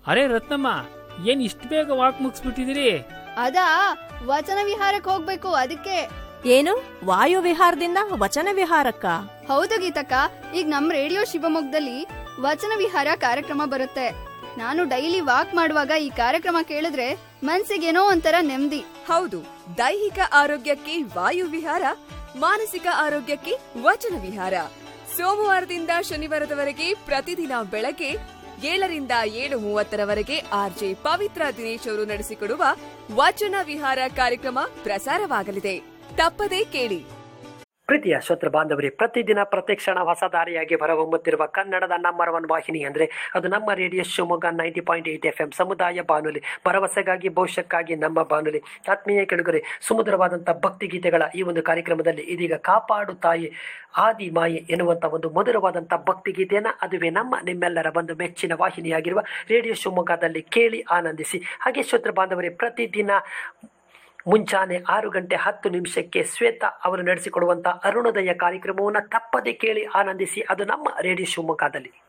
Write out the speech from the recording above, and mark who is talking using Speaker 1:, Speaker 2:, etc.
Speaker 1: ಅರೆ ರತ್ನಮ್ಮ ಏನ್ ಇಷ್ಟು ಬೇಗ ವಾಕ್ ಮುಗಿಸ್ಬಿಟ್ಟಿದಿರಿ
Speaker 2: ಅದಾ ವಚನ ವಿಹಾರಕ್ಕೆ ಹೋಗ್ಬೇಕು ಅದಕ್ಕೆ
Speaker 3: ಏನು ವಾಯು ವಿಹಾರದಿಂದ ವಚನ ವಿಹಾರಕ್ಕ
Speaker 2: ಹೌದು ಗೀತಕ್ಕ ಈಗ ನಮ್ ರೇಡಿಯೋ ಶಿವಮೊಗ್ಗದಲ್ಲಿ ವಚನ ವಿಹಾರ ಕಾರ್ಯಕ್ರಮ ಬರುತ್ತೆ ನಾನು ಡೈಲಿ ವಾಕ್ ಮಾಡುವಾಗ ಈ ಕಾರ್ಯಕ್ರಮ ಕೇಳಿದ್ರೆ ಮನ್ಸಿಗೇನೋ ಒಂಥರ ನೆಮ್ಮದಿ
Speaker 4: ಹೌದು ದೈಹಿಕ ಆರೋಗ್ಯಕ್ಕೆ ವಾಯು ವಿಹಾರ ಮಾನಸಿಕ ಆರೋಗ್ಯಕ್ಕೆ ವಚನ ವಿಹಾರ ಸೋಮವಾರದಿಂದ ಶನಿವಾರದವರೆಗೆ ಪ್ರತಿದಿನ ಬೆಳಗ್ಗೆ ಏಳರಿಂದ ಏಳು ಮೂವತ್ತರವರೆಗೆ ಆರ್ಜೆ ಪವಿತ್ರ ದಿನೇಶ್ ಅವರು ನಡೆಸಿಕೊಡುವ ವಚನ ವಿಹಾರ ಕಾರ್ಯಕ್ರಮ ಪ್ರಸಾರವಾಗಲಿದೆ ತಪ್ಪದೇ ಕೇಳಿ
Speaker 5: ಪ್ರೀತಿಯ ಶ್ರೋತೃ ಬಾಂಧವರೇ ಪ್ರತಿದಿನ ಪ್ರತಿಕ್ಷಣ ಹೊಸ ದಾರಿಯಾಗಿ ಹೊರಹೊಮ್ಮುತ್ತಿರುವ ಕನ್ನಡದ ನಂಬರ್ ಒನ್ ವಾಹಿನಿ ಅಂದರೆ ಅದು ನಮ್ಮ radio Shivamogga ninety point eight F M ಸಮುದಾಯ ಬಾನುಲಿ ಭರವಸೆಗಾಗಿ ಭವಿಷ್ಯಕ್ಕಾಗಿ ನಮ್ಮ ಬಾನುಲಿ ಆತ್ಮೀಯ ಕೆಳಗರೆ ಸುಮಧುರವಾದಂಥ ಭಕ್ತಿ ಗೀತೆಗಳ ಈ ಒಂದು ಕಾರ್ಯಕ್ರಮದಲ್ಲಿ ಇದೀಗ ಕಾಪಾಡು ತಾಯಿ ಆದಿ ಮಾಯೆ ಎನ್ನುವಂಥ ಒಂದು ಮಧುರವಾದಂಥ ಭಕ್ತಿ ಗೀತೆಯನ್ನು ಅದುವೇ ನಮ್ಮ ನಿಮ್ಮೆಲ್ಲರ ಒಂದು ಮೆಚ್ಚಿನ ವಾಹಿನಿಯಾಗಿರುವ ರೇಡಿಯೋ ಶಿವಮೊಗ್ಗದಲ್ಲಿ ಕೇಳಿ ಆನಂದಿಸಿ ಹಾಗೆ ಶ್ರೋತೃ ಬಾಂಧವರೇ ಪ್ರತಿದಿನ ಮುಂಚಾನೆ ಆರು ಗಂಟೆ ಹತ್ತು ನಿಮಿಷಕ್ಕೆ ಶ್ವೇತಾ ಅವರು ನಡೆಸಿಕೊಡುವಂಥ ಅರುಣೋದಯ ಕಾರ್ಯಕ್ರಮವನ್ನು ತಪ್ಪದೆ ಕೇಳಿ ಆನಂದಿಸಿ ಅದು ನಮ್ಮ ರೇಡಿಯೋ ಶಿವಮೊಗ್ಗದಲ್ಲಿ